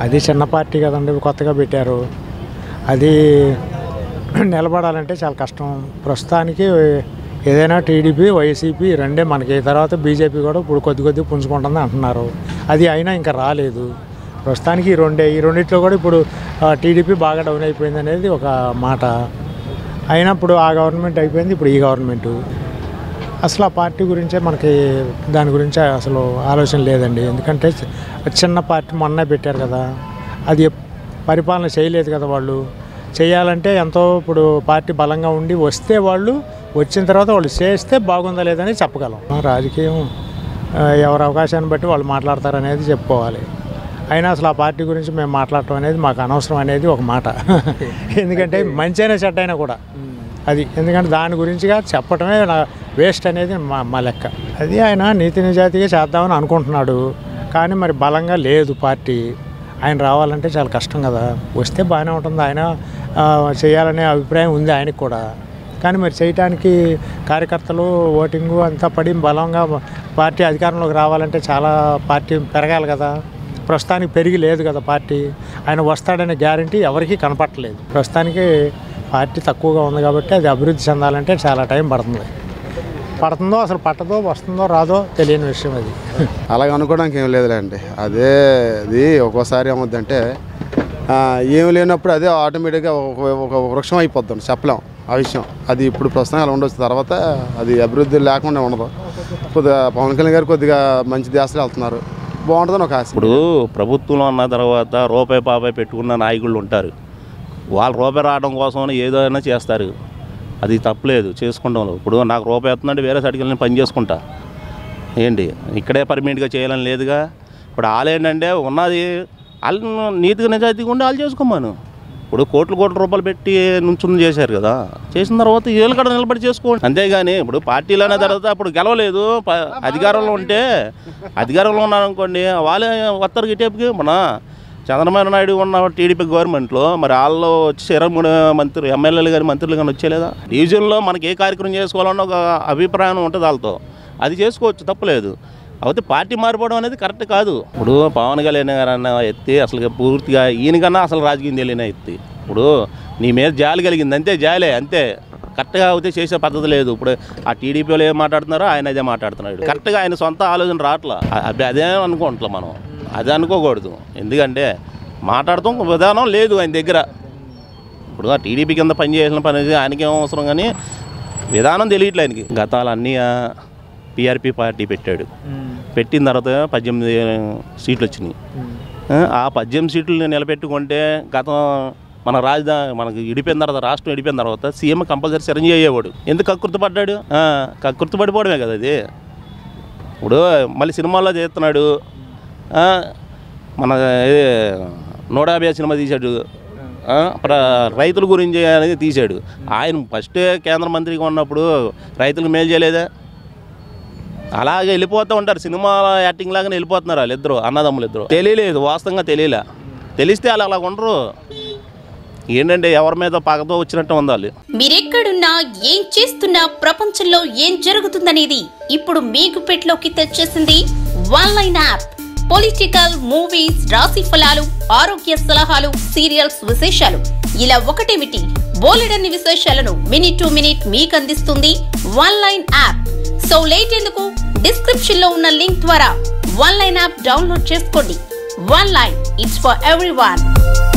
అది చిన్న పార్టీ కదండి కొత్తగా పెట్టారు అది నిలబడాలంటే చాలా కష్టం ప్రస్తుతానికి ఏదైనా టీడీపీ వైసీపీ రెండే మనకి తర్వాత బీజేపీ కూడా ఇప్పుడు కొద్ది కొద్ది పుంజుకుంటుంది అంటున్నారు అది అయినా ఇంకా రాలేదు ప్రస్తుతానికి ఈ రెండే ఈ రెండిట్లో కూడా ఇప్పుడు ఆ, టీడీపీ బాగా డౌన్ అయిపోయింది అనేది ఒక మాట అయినప్పుడు ఆ గవర్నమెంట్ అయిపోయింది ఇప్పుడు ఈ గవర్నమెంట్ అసలు ఆ పార్టీ గురించే మనకి దాని గురించి అసలు ఆలోచన లేదండి ఎందుకంటే చి- చిన్న పార్టీ మొన్నే పెట్టారు కదా అది ఎప్- పరిపాలన చేయలేదు కదా వాళ్ళు చేయాలంటే ఎంతో ఇప్పుడు పార్టీ బలంగా ఉండి వస్తే వాళ్ళు వచ్చిన తర్వాత వాళ్ళు చేస్తే బాగుందా లేదని చెప్పగలం ఆ రాజకీయం ఆ, ఎవరి అవకాశాన్ని బట్టి వాళ్ళు మాట్లాడతారనేది చెప్పుకోవాలి అయినా అసలు ఆ పార్టీ గురించి మేము మాట్లాడటం అనేది మాకు అనవసరం అనేది ఒక మాట ఎందుకంటే మంచి అయినా చెడ్డ అయినా కూడా అది ఎందుకంటే దాని గురించిగా చెప్పటమే నా వేస్ట్ అనేది మా మా లెక్క అది ఆయన నీతి నిజాయితీగా చేద్దామని అనుకుంటున్నాడు కానీ మరి బలంగా లేదు పార్టీ ఆయన రావాలంటే చాలా కష్టం కదా వస్తే బాగానే ఉంటుంది ఆయన ఆ, చేయాలనే అభిప్రాయం ఉంది ఆయనకు కూడా కానీ మరి చేయటానికి కార్యకర్తలు ఓటింగు అంతా పడి బలంగా పార్టీ అధికారంలోకి రావాలంటే చాలా పార్టీ పెరగాలి కదా ప్రస్తుతానికి పెరిగి లేదు కదా పార్టీ ఆయన వస్తాడనే గ్యారంటీ ఎవరికీ కనపట్టలేదు ప్రస్తుతానికి పార్టీ తక్కువగా ఉంది కాబట్టి అది అభివృద్ధి చెందాలంటే చాలా టైం పడుతుంది పడుతుందో అసలు పట్టదో వస్తుందో రాదో తెలియని విషయం అది అలాగ అనుకోవడానికి ఏం లేదులేండి అదే అది ఒక్కోసారి ఏమవుద్దంటే ఆ, ఏం లేనప్పుడు అదే ఆటోమేటిక్గా ఒక ఒక వృక్షం అయిపోద్ది చెప్పలేం ఆ విషయం అది ఇప్పుడు ప్రస్తుతం అలా ఉండొచ్చు తర్వాత అది అభివృద్ధి లేకుండా ఉండదు కొద్దిగా పవన్ కళ్యాణ్ గారు కొద్దిగా మంచి దేశాలు వెళ్తున్నారు బాగుంటుందని ఒక ఆశ ఇప్పుడు ప్రభుత్వంలో ఉన్న తర్వాత రూపాయి పాపాయి పెట్టుకున్న నాయకులు ఉంటారు వాళ్ళు రూపాయి రావడం కోసం ఏదో అయినా చేస్తారు అది తప్పలేదు చేసుకుంటాం ఇప్పుడు నాకు రూపాయి వస్తుందంటే వేరే సైడ్కి వెళ్ళి పని చేసుకుంటా ఏంటి ఇక్కడే పర్మనెంట్గా చేయాలని లేదుగా ఇప్పుడు వాళ్ళు ఏంటంటే ఉన్నది వాళ్ళు నీతిగా నిజాయితీగా ఉండి వాళ్ళు చేసుకోమను ఇప్పుడు కోట్లు కోట్ల రూపాయలు పెట్టి నుంచుని చేశారు కదా చేసిన తర్వాత వీళ్ళు కూడా నిలబడి చేసుకోండి అంతేగాని ఇప్పుడు పార్టీలు అనే తర్వాత అప్పుడు గెలవలేదు ప- అధికారంలో ఉంటే అధికారంలో ఉన్నారనుకోండి వాళ్ళే వస్తారు గిటేపుకి మన చంద్రబాబు నాయుడు ఉన్న టీడీపీ గవర్నమెంట్లో మరి వాళ్ళు వచ్చి ఇరవై మూడు మంత్రులు ఎమ్మెల్యేలు కానీ మంత్రులు కానీ వచ్చేలేదా డివిజన్లో మనకి ఏ కార్యక్రమం చేసుకోవాలన్న ఒక అభిప్రాయం ఉంటుంది వాళ్ళతో అది చేసుకోవచ్చు తప్పలేదు అయితే పార్టీ మారిపోవడం అనేది కరెక్ట్ కాదు ఇప్పుడు పవన్ కళ్యాణ్ గారు అన్న ఎత్తి అసలు పూర్తిగా ఈయనకన్నా అసలు రాజకీయం తెలియని ఎత్తి ఇప్పుడు నీ మీద జాలి కలిగింది అంతే జాలే అంతే కరెక్ట్గా అయితే చేసే పద్ధతి లేదు ఇప్పుడు ఆ టీడీపీలో ఏం మాట్లాడుతున్నారో ఆయన అదే మాట్లాడుతున్నాడు కరెక్ట్గా ఆయన సొంత ఆలోచన రావట్లా అ- అబ్బే అదే అనుకుంటున్నాం మనం అది అనుకోకూడదు ఎందుకంటే మాట్లాడతాం విధానం లేదు ఆయన దగ్గర ఇప్పుడు ఆ టీడీపీ కింద పని చేసిన పని అనేది ఆయనకేం అవసరం కానీ విధానం తెలియట్లే ఆయనకి గతాలు అన్నీ పిఆర్పి పార్టీ పెట్టాడు పెట్టిన తర్వాత పద్దెనిమిది సీట్లు వచ్చినాయి ఆ, ఆ పద్దెనిమిది సీట్లు నిలబెట్టుకుంటే గతం మన రాజధాని మనకి ఇడిపోయిన తర్వాత రాష్ట్రం ఇడిపోయిన తర్వాత సీఎం కంపల్సరీ చిరంజీవి అయ్యేవాడు ఎందుకు కక్కుర్తి పడ్డాడు ఆ, కక్కుర్తి పడిపోవడమే కదా అది ఇప్పుడు మళ్ళీ సినిమాల్లో చేస్తున్నాడు ఆ, మన ఇది నూట యాభై సినిమా తీశాడు ఆ, ప్ర రైతుల గురించి అనేది తీశాడు ఆయన ఫస్ట్ కేంద్ర మంత్రిగా ఉన్నప్పుడు రైతులకు మేలు చేయలేదా అలాగే వెళ్ళిపోతూ ఉంటారు సినిమా యాక్టింగ్ లాగానే వెళ్ళిపోతున్నారు వాళ్ళు ఇద్దరు అన్నదమ్ములు ఇద్దరు తెలియలేదు వాస్తవంగా తెలియలే తెలిస్తే వాళ్ళు అలా ఉండరు ఏంటంటే ఎవరి మీద పగతో వచ్చినట్టు ఉండాలి మీరెక్కడున్నా ఏం చేస్తున్నా ప్రపంచంలో ఏం జరుగుతుందనేది ఇప్పుడు మీకు పెట్లోకి తెచ్చేసింది one line app political movies రాశి ఫలాలు ఆరోగ్య సలహాలు సీరియల్స్ విశేషాలు ఇలా ఒకటేమిటి బోలెడన్ని విశేషాలను మినిట్ టు మినిట్ మీకు అందిస్తుంది one line app so late ఎందుకు డిస్క్రిప్షన్ లో ఉన్న లింక్ ద్వారా వన్ లైన్ యాప్ డౌన్లోడ్ చేసుకోండి one line it's for every